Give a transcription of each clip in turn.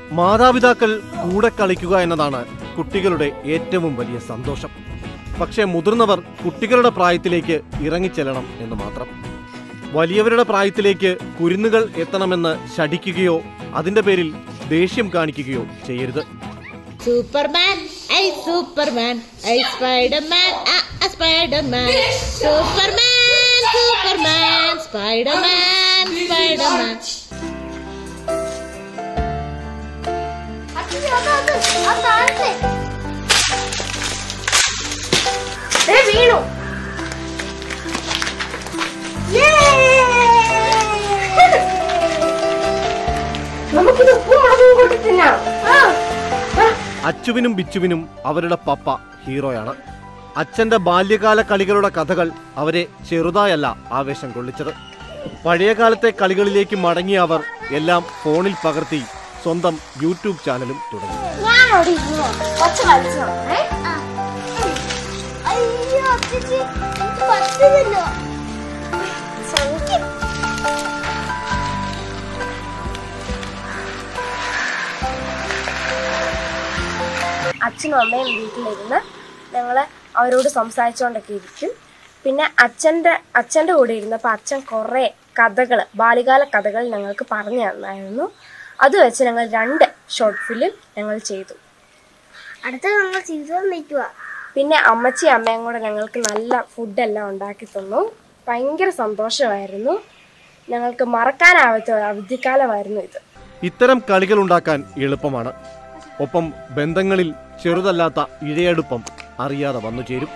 മാതാപിതാക്കൾ കൂടെ കളിക്കുക എന്നതാണ് കുട്ടികളുടെ ഏറ്റവും വലിയ സന്തോഷം പക്ഷേ മുതിർന്നവർ കുട്ടികളുടെ പ്രായത്തിലേക്ക് ഇറങ്ങിച്ചെല്ലണം എന്ന് മാത്രം വലിയവരുടെ പ്രായത്തിലേക്ക് കുരുന്നുകൾ എത്തണമെന്ന് ശഠിക്കുകയോ അതിന്റെ പേരിൽ ദേഷ്യം കാണിക്കുകയോ ചെയ്യരുത് Superman I Superman I Spiderman ആ ആ Spiderman Superman Superman Spiderman Spiderman വീണു നമുക്കിത് ഉപ്പും മുളകും കൂട്ടി തിന്നാം ആ അച്ചുവിനും ബിച്ചുവിനും അവരുടെ പപ്പ ഹീറോയാണ് അച്ഛന്റെ ബാല്യകാല കളികളുടെ കഥകൾ അവരെ ചെറുതായല്ല ആവേശം കൊള്ളിച്ചത് പഴയകാലത്തെ കളികളിലേക്ക് മടങ്ങിയ അവർ എല്ലാം ഫോണിൽ പകർത്തി സ്വന്തം യൂട്യൂബ് ചാനലും തുടങ്ങി ഞാനോട് ഇരുന്നു കൊച്ചു കളിച്ചു നോക്കണേ അയ്യോ അച്ഛച്ചി എനിക്ക് പറ്റുന്നില്ല ശ്രമിക്കും അച്ഛനും അമ്മയും വീട്ടിലിരുന്ന് ഞങ്ങൾ അവരോട് സംസാരിച്ചുകൊണ്ടൊക്കെ ഇരിക്കും പിന്നെ അച്ഛൻ്റെ അച്ഛൻ്റെ കൂടെ ഇരുന്നപ്പോൾ അച്ഛൻ കുറേ കഥകൾ ബാല്യകാല കഥകൾ ഞങ്ങൾക്ക് പറഞ്ഞു തന്നായിരുന്നു അത് വെച്ച് ഞങ്ങൾ രണ്ട് ഷോർട്ട് ഫിലിം ഞങ്ങൾ ചെയ്തു അടുത്ത നമ്മൾ സീസൺ നിൽക്കുക പിന്നെ അമ്മച്ചി അമ്മയും കൂടെ ഞങ്ങൾക്ക് നല്ല ഫുഡെല്ലാം ഉണ്ടാക്കി തന്നു ഭയങ്കര സന്തോഷമായിരുന്നു ഞങ്ങൾക്ക് മറക്കാനാവാത്ത ഒരു അവധിക്കാലമായിരുന്നു ഇത് ഇത്തരം കളികൾ ഉണ്ടാക്കാൻ എളുപ്പമാണ് ഒപ്പം ബന്ധങ്ങളിൽ ചെറുതല്ലാത്ത ഇഴയടുപ്പം അറിയാതെ വന്നു ചേരും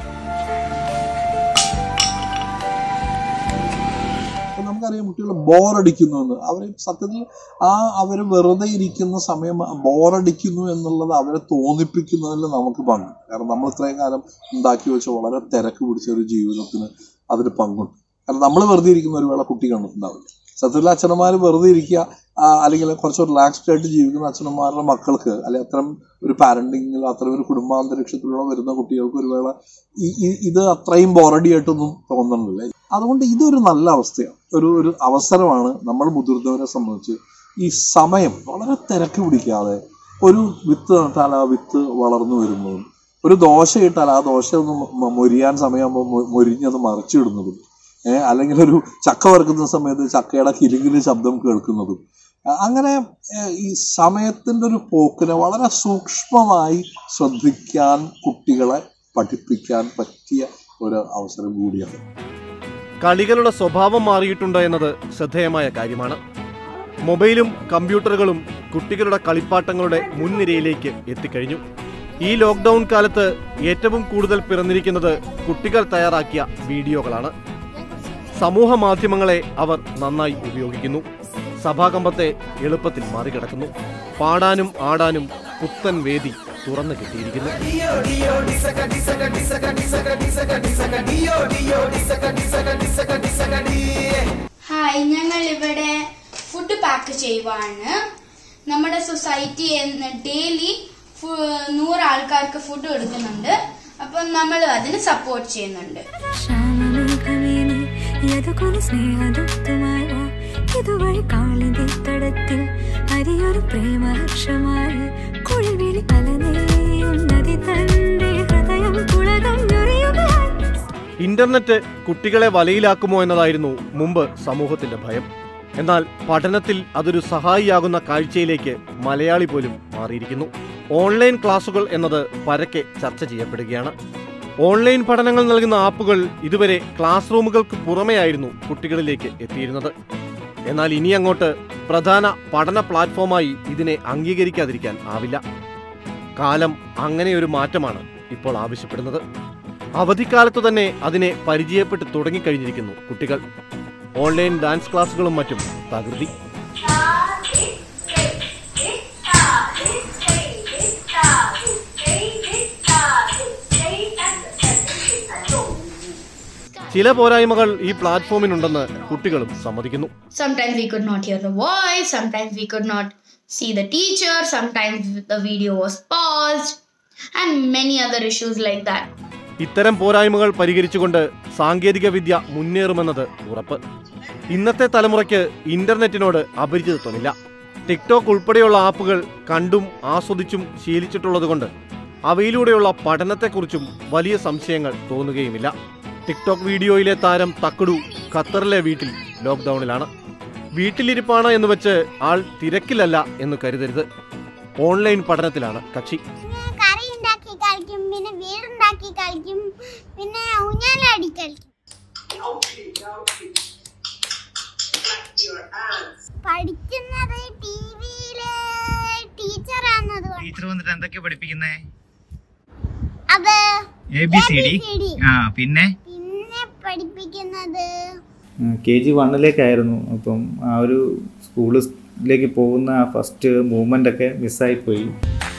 അപ്പൊ നമുക്കറിയാം കുട്ടികൾ ബോറടിക്കുന്നു എന്ന് അവർ സത്യത്തിൽ ആ അവർ വെറുതെ ഇരിക്കുന്ന സമയം ബോറടിക്കുന്നു എന്നുള്ളത് അവരെ തോന്നിപ്പിക്കുന്നതിൽ നമുക്ക് പങ്ക് കാരണം നമ്മൾ ഇത്രയും കാലം ഉണ്ടാക്കി വെച്ച വളരെ തിരക്ക് പിടിച്ച ഒരു ജീവിതത്തിന് അതിന് പങ്കുണ്ട് കാരണം നമ്മൾ വെറുതെ ഇരിക്കുന്ന ഒരു വേള കുട്ടി കണ്ടിട്ടുണ്ടാവില്ല സത്യത്തിൽ അച്ഛനന്മാർ വെറുതെ ഇരിക്കുക ആ, അല്ലെങ്കിൽ കുറച്ച് റിലാക്സ്ഡ് ആയിട്ട് ജീവിക്കുന്ന അച്ഛനന്മാരുടെ മക്കൾക്ക് അല്ലെങ്കിൽ അത്തരം ഒരു പാരന്റിങ്ങിൽ അത്തരം ഒരു കുടുംബാന്തരീക്ഷത്തിലൂടെ വരുന്ന കുട്ടികൾക്ക് ഒരു വേള ഈ- ഈ- ഇത് അത്രയും ബോറടി ആയിട്ടൊന്നും തോന്നുന്നില്ല അതുകൊണ്ട് ഇതൊരു നല്ല അവസ്ഥയാണ് ഒരു ഒരു അവസരമാണ് നമ്മൾ മുതിർന്നവരെ സംബന്ധിച്ച് ഈ സമയം വളരെ തിരക്ക് പിടിക്കാതെ ഒരു വിത്ത് നട്ടാൽ ആ വിത്ത് വളർന്നു വരുന്നതും ഒരു ദോശ ഇട്ടാൽ ആ ദോശ ഒന്ന് മ- മൊരിയാൻ സമയമാകുമ്പോൾ മൊരിഞ്ഞത് മറിച്ചിടുന്നതും ഏഹ് അല്ലെങ്കിൽ ഒരു ചക്ക വറുക്കുന്ന സമയത്ത് ചക്കയുടെ കിലുകില് ശബ്ദം കേൾക്കുന്നതും അ- അങ്ങനെ ഏഹ് ഈ സമയത്തിൻ്റെ ഒരു പോക്കിനെ വളരെ സൂക്ഷ്മമായി ശ്രദ്ധിക്കാൻ കുട്ടികളെ പഠിപ്പിക്കാൻ പറ്റിയ ഒരു അവസരം കൂടിയാണ് കളികളുടെ സ്വഭാവം മാറിയിട്ടുണ്ട് എന്നത് ശ്രദ്ധേയമായ കാര്യമാണ് മൊബൈലും കമ്പ്യൂട്ടറുകളും കുട്ടികളുടെ കളിപ്പാട്ടങ്ങളുടെ മുൻനിരയിലേക്ക് എത്തിക്കഴിഞ്ഞു ഈ ലോക്ക്ഡൌൺ കാലത്ത് ഏറ്റവും കൂടുതൽ പിറന്നിരിക്കുന്നത് കുട്ടികൾ തയ്യാറാക്കിയ വീഡിയോകളാണ് സമൂഹ മാധ്യമങ്ങളെ അവർ നന്നായി ഉപയോഗിക്കുന്നു സഭാകമ്പത്തെ എളുപ്പത്തിൽ മറികടക്കുന്നു പാടാനും ആടാനും പുത്തൻ വേദി തുറന്നു കിട്ടിയിരിക്കുന്നു ഹായ് ഞങ്ങൾ ഇവിടെ ഫുഡ് പാക്ക് ചെയ്യുവാണ് നമ്മുടെ സൊസൈറ്റി ഡെയിലി നൂറ് ആൾക്കാർക്ക് ഫുഡ് കൊടുക്കുന്നുണ്ട് അപ്പം നമ്മൾ അതിന് സപ്പോർട്ട് ചെയ്യുന്നുണ്ട് ശ്യാമമേഘമേനി യതുകൊരു സ്നേഹദൂതുമായി വാ ഇതുവഴി കാളിന്റെ തടത്തിൽ ഹരിയൊരു പ്രേമഹർഷമായി കുഴിവിളി അലനേയും നദി തന്റെ ഹൃദയം പുളകം ഞൊറിയുകയായി ഇന്റർനെറ്റ് കുട്ടികളെ വലയിലാക്കുമോ എന്നതായിരുന്നു മുമ്പ് സമൂഹത്തിന്റെ ഭയം എന്നാൽ പഠനത്തിൽ അതൊരു സഹായിയാകുന്ന കാഴ്ചയിലേക്ക് മലയാളി പോലും മാറിയിരിക്കുന്നു ഓൺലൈൻ ക്ലാസുകൾ എന്നത് പരക്കെ ചർച്ച ചെയ്യപ്പെടുകയാണ് ഓൺലൈൻ പഠനങ്ങൾ നൽകുന്ന ആപ്പുകൾ ഇതുവരെ ക്ലാസ് റൂമുകൾക്ക് പുറമെയായിരുന്നു കുട്ടികളിലേക്ക് എത്തിയിരുന്നത് എന്നാൽ ഇനി അങ്ങോട്ട് പ്രധാന പഠന പ്ലാറ്റ്ഫോമായി ഇതിനെ അംഗീകരിക്കാതിരിക്കാൻ ആവില്ല കാലം അങ്ങനെയൊരു മാറ്റമാണ് ഇപ്പോൾ ആവശ്യപ്പെടുന്നത് അവധിക്കാലത്തു തന്നെ അതിനെ പരിചയപ്പെട്ട് തുടങ്ങിക്കഴിഞ്ഞിരിക്കുന്നു കുട്ടികൾ ഓൺലൈൻ ഡാൻസ് ക്ലാസുകളും മറ്റും തകൃതി ചില പോരായ്മകൾ ഈ പ്ലാറ്റ്ഫോമിനുണ്ടെന്ന് കുട്ടികളും സമ്മതിക്കുന്നു Sometimes we could not hear the voice, sometimes we could not see the teacher, sometimes the video was paused, and many other issues like that. ഇത്തരം പോരായ്മകൾ പരിഹരിച്ചുകൊണ്ട് സാങ്കേതിക വിദ്യ മുന്നേറുമെന്നത് ഉറപ്പ് ഇന്നത്തെ തലമുറയ്ക്ക് ഇന്റർനെറ്റിനോട് അപരിചിതത്വമില്ല ടിക്ടോക്ക് ഉൾപ്പെടെയുള്ള ആപ്പുകൾ കണ്ടും ആസ്വദിച്ചും ശീലിച്ചിട്ടുള്ളതുകൊണ്ട് അവയിലൂടെയുള്ള പഠനത്തെക്കുറിച്ചും വലിയ സംശയങ്ങൾ തോന്നുകയുമില്ല ടിക്ടോക്ക് വീഡിയോയിലെ താരം തക്കടു ഖത്തറിലെ വീട്ടിൽ ലോക്ക്ഡൌണിലാണ് വീട്ടിലിരിപ്പാണ് എന്ന് വെച്ച് ആൾ തിരക്കിലല്ല എന്ന് കരുതരുത് ഓൺലൈൻ പഠനത്തിലാണ് കക്ഷി കറി ഉണ്ടാക്കി കളിക്കും പിന്നെ വീടുണ്ടാക്കി കളിക്കും പിന്നെ ഊഞ്ഞാലാടി കളിക്കും പഠിക്കുന്നത് ടി വിയില് ടീച്ചറാണത് ടീച്ചർ വന്നിട്ട് എന്തൊക്കെയാ പഠിപ്പിക്കുന്നേ അത് A B C D ABCD. ആ പിന്നെ പിന്നെ പഠിപ്പിക്കുന്നത് കെ ജി വണ്ണിലേക്കായിരുന്നു അപ്പം ആ ഒരു സ്കൂളിലേക്ക് പോകുന്ന ആ ഫസ്റ്റ് മൂവ്മെൻ്റ് ഒക്കെ മിസ്സായിപ്പോയി